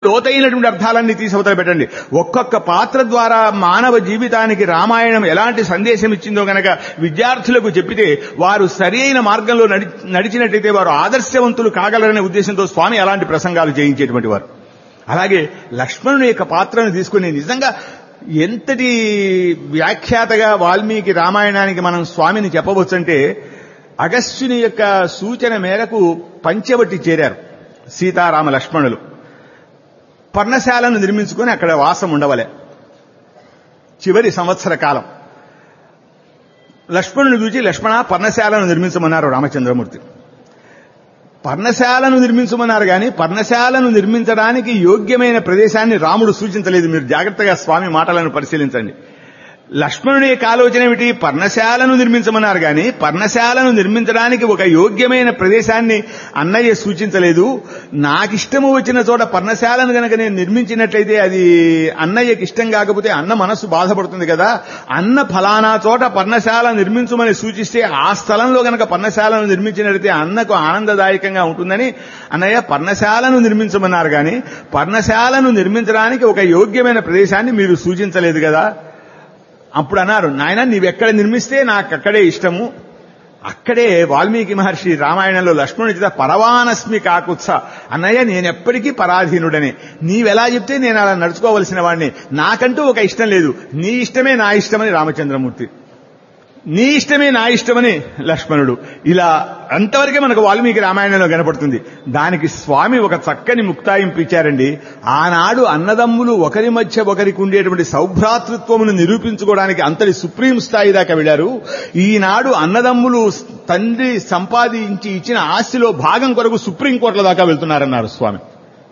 లోతైనటువంటి అర్థాలన్నీ తీసి అవతల పెట్టండి ఒక్కొక్క పాత్ర ద్వారా మానవ జీవితానికి రామాయణం ఎలాంటి సందేశం ఇచ్చిందో గనక విద్యార్థులకు చెప్పితే వారు సరైన మార్గంలో నడి నడిచినట్టయితే వారు ఆదర్శవంతులు కాగలరనే ఉద్దేశంతో స్వామి అలాంటి ప్రసంగాలు చేయించేటువంటి వారు అలాగే లక్ష్మణుని యొక్క పాత్రను తీసుకుని నిజంగా ఎంతటి వ్యాఖ్యాతగా వాల్మీకి రామాయణానికి మనం స్వామిని చెప్పవచ్చంటే అగస్త్యుని యొక్క సూచన మేరకు పంచవటి చేరారు సీతారామ లక్ష్మణులు పర్ణశాలను నిర్మించుకొని అక్కడ వాసం ఉండవలే చివరి సంవత్సర కాలం లక్ష్మణుని చూచి లక్ష్మణ పర్ణశాలను నిర్మించమన్నారు రామచంద్రమూర్తి పర్ణశాలను నిర్మించమన్నారు కానీ పర్ణశాలను నిర్మించడానికి యోగ్యమైన ప్రదేశాన్ని రాముడు సూచించలేదు మీరు జాగ్రత్తగా స్వామి మాటలను పరిశీలించండి లక్ష్మణుడి యొక్క ఆలోచన ఏమిటి పర్ణశాలను నిర్మించమన్నారు కానీ పర్ణశాలను నిర్మించడానికి ఒక యోగ్యమైన ప్రదేశాన్ని అన్నయ్య సూచించలేదు నాకిష్టము వచ్చిన చోట పర్ణశాలను గనక నేను నిర్మించినట్లయితే అది అన్నయ్యకి ఇష్టం కాకపోతే అన్న మనస్సు బాధపడుతుంది కదా అన్న ఫలానా చోట పర్ణశాల నిర్మించమని సూచిస్తే ఆ స్థలంలో గనక పర్ణశాలను నిర్మించినట్లయితే అన్నకు ఆనందదాయకంగా ఉంటుందని అన్నయ్య పర్ణశాలను నిర్మించమన్నారు కానీ పర్ణశాలను నిర్మించడానికి ఒక యోగ్యమైన ప్రదేశాన్ని మీరు సూచించలేదు కదా అప్పుడు అన్నారు నాయన నీవెక్కడ నిర్మిస్తే నాకు అక్కడే ఇష్టము అక్కడే వాల్మీకి మహర్షి రామాయణంలో లక్ష్మణుడి చేత పరవానస్మి కాకుత్స అన్నయ్య నేనెప్పటికీ పరాధీనుడనే నీవెలా చెప్తే నేను అలా నడుచుకోవలసిన వాడిని నాకంటూ ఒక ఇష్టం లేదు నీ ఇష్టమే నా ఇష్టమని రామచంద్రమూర్తి నీ ఇష్టమే నా ఇష్టమని లక్ష్మణుడు ఇలా అంతవరకే మనకు వాల్మీకి రామాయణంలో కనపడుతుంది దానికి స్వామి ఒక చక్కని ముక్తాయింపు ఇచ్చారండి ఆనాడు అన్నదమ్ములు ఒకరి మధ్య ఒకరికి ఉండేటువంటి సౌభ్రాతృత్వమును నిరూపించుకోవడానికి అంతటి సుప్రీం స్థాయి దాకా వెళ్లారు ఈనాడు అన్నదమ్ములు తండ్రి సంపాదించి ఇచ్చిన ఆస్తిలో భాగం కొరకు సుప్రీంకోర్టుల దాకా వెళ్తున్నారన్నారు స్వామి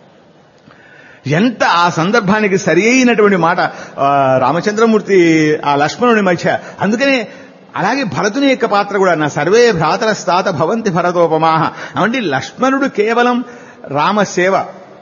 ఎంత ఆ సందర్భానికి సరి అయినటువంటి మాట రామచంద్రమూర్తి ఆ లక్ష్మణుని మధ్య అందుకనే అలాగే భరతుని యొక్క పాత్ర కూడా నా సర్వే భ్రాతర స్థాత భవంతి భరతోపమాహ అంటే లక్ష్మణుడు కేవలం రామసేవ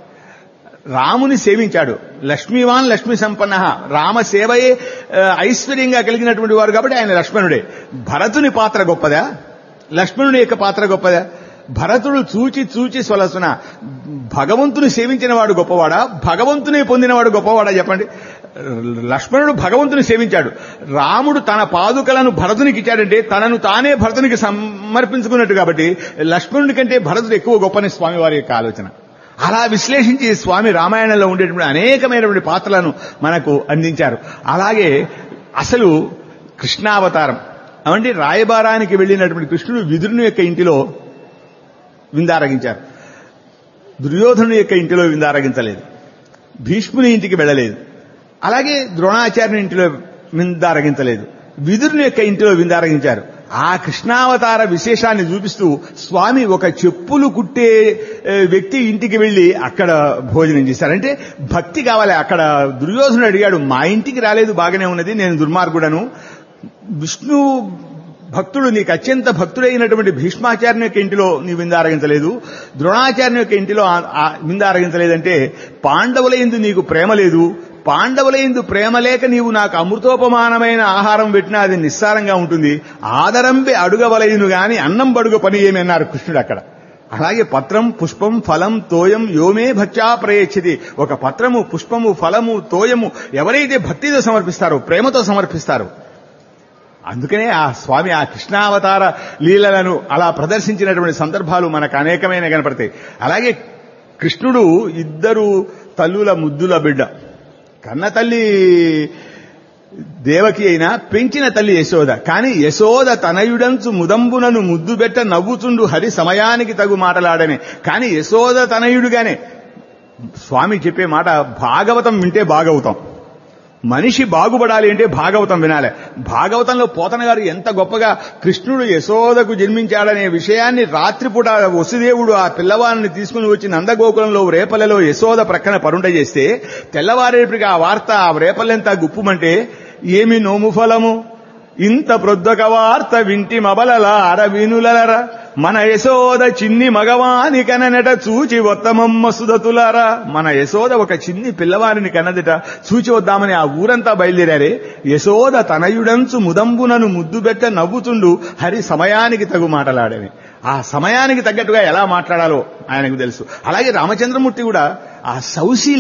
రాముని సేవించాడు లక్ష్మీవాన్ లక్ష్మీ సంపన్న రామ సేవయే ఐశ్వర్యంగా కలిగినటువంటి వారు కాబట్టి ఆయన లక్ష్మణుడే భరతుని పాత్ర గొప్పదా లక్ష్మణుని యొక్క పాత్ర గొప్పదా భరతుడు చూచి చూచి స్వలసున భగవంతుని సేవించిన వాడు గొప్పవాడా భగవంతుని పొందినవాడు గొప్పవాడా చెప్పండి లక్ష్మణుడు భగవంతుని సేవించాడు రాముడు తన పాదుకలను భరతునికి ఇచ్చాడంటే తనను తానే భరతునికి సమర్పించుకున్నట్టు కాబట్టి లక్ష్మణుడి కంటే భరతుడు ఎక్కువ గొప్పని స్వామి వారి యొక్క ఆలోచన అలా విశ్లేషించి స్వామి రామాయణంలో ఉండేటువంటి అనేకమైనటువంటి పాత్రలను మనకు అందించారు అలాగే అసలు కృష్ణావతారం అంటే రాయబారానికి వెళ్ళినటువంటి కృష్ణుడు విదురుని యొక్క ఇంటిలో విందారగించారు దుర్యోధను యొక్క ఇంటిలో విందారగించలేదు భీష్ముని ఇంటికి వెళ్ళలేదు అలాగే ద్రోణాచార్యుని ఇంటిలో విందారగించలేదు విదురుని యొక్క ఇంటిలో విందారగించారు ఆ కృష్ణావతార విశేషాన్ని చూపిస్తూ స్వామి ఒక చెప్పులు కుట్టే వ్యక్తి ఇంటికి వెళ్లి అక్కడ భోజనం చేశారు అంటే భక్తి కావాలి అక్కడ దుర్యోధనుడు అడిగాడు మా ఇంటికి రాలేదు బాగానే ఉన్నది నేను దుర్మార్గుడను విష్ణు భక్తుడు నీకు అత్యంత భక్తుడైనటువంటి భీష్మాచార్యుని యొక్క ఇంటిలో నీ విందారగించలేదు ద్రోణాచార్యుని యొక్క ఇంటిలో విందారగించలేదంటే పాండవుల ఎందు నీకు ప్రేమ లేదు పాండవుల ఎందు ప్రేమ లేక నీవు నాకు అమృతోపమానమైన ఆహారం పెట్టినా అది నిస్సారంగా ఉంటుంది ఆదరంబే అడుగవలయును గాని అన్నం బడుగ పని ఏమి అన్నారు కృష్ణుడు అక్కడ అలాగే పత్రం పుష్పం ఫలం తోయం యోమే భక్త్యా ప్రయచ్చది ఒక పత్రము పుష్పము ఫలము తోయము ఎవరైతే భక్తితో సమర్పిస్తారో ప్రేమతో సమర్పిస్తారో అందుకనే ఆ స్వామి ఆ కృష్ణావతార లీలలను అలా ప్రదర్శించినటువంటి సందర్భాలు మనకు అనేకమైన కనపడతాయి అలాగే కృష్ణుడు ఇద్దరు తల్లుల ముద్దుల బిడ్డ కన్న తల్లి దేవకి అయినా పెంచిన తల్లి యశోద కానీ యశోద తనయుడంచు ముదంబునను ముద్దు బెట్ట నవ్వుచుండు హరి సమయానికి తగు మాటలాడనే కానీ యశోద తనయుడుగానే స్వామి చెప్పే మాట భాగవతం వింటే బాగవుతాం మనిషి బాగుపడాలి అంటే భాగవతం వినాలి భాగవతంలో పోతన గారు ఎంత గొప్పగా కృష్ణుడు యశోదకు జన్మించాడనే విషయాన్ని రాత్రిపూట వసుదేవుడు ఆ పిల్లవాడిని తీసుకుని వచ్చి నందగోకులంలో రేపల్లెలో యశోద ప్రక్కన పరుండ చేస్తే తెల్లవారేపటికి ఆ వార్త ఆ రేపల్లెంతా గుప్పుమంటే ఏమి నోము ఫలము ఇంత ప్రొద్దక వార్త వింటి మబలల అరవినులరా మన యశోద చిన్ని మగవాని కననట చూచి వత్తమమ్మ సుదతులారా మన యశోద ఒక చిన్ని పిల్లవారిని కన్నదిట చూచి వద్దామని ఆ ఊరంతా బయలుదేరారే యశోద తనయుడంచు ముదంబునను ముద్దుబెట్ట నవ్వుతుండు హరి సమయానికి తగు మాటలాడని ఆ సమయానికి తగ్గట్టుగా ఎలా మాట్లాడాలో ఆయనకు తెలుసు అలాగే రామచంద్రమూర్తి కూడా ఆ సౌశీ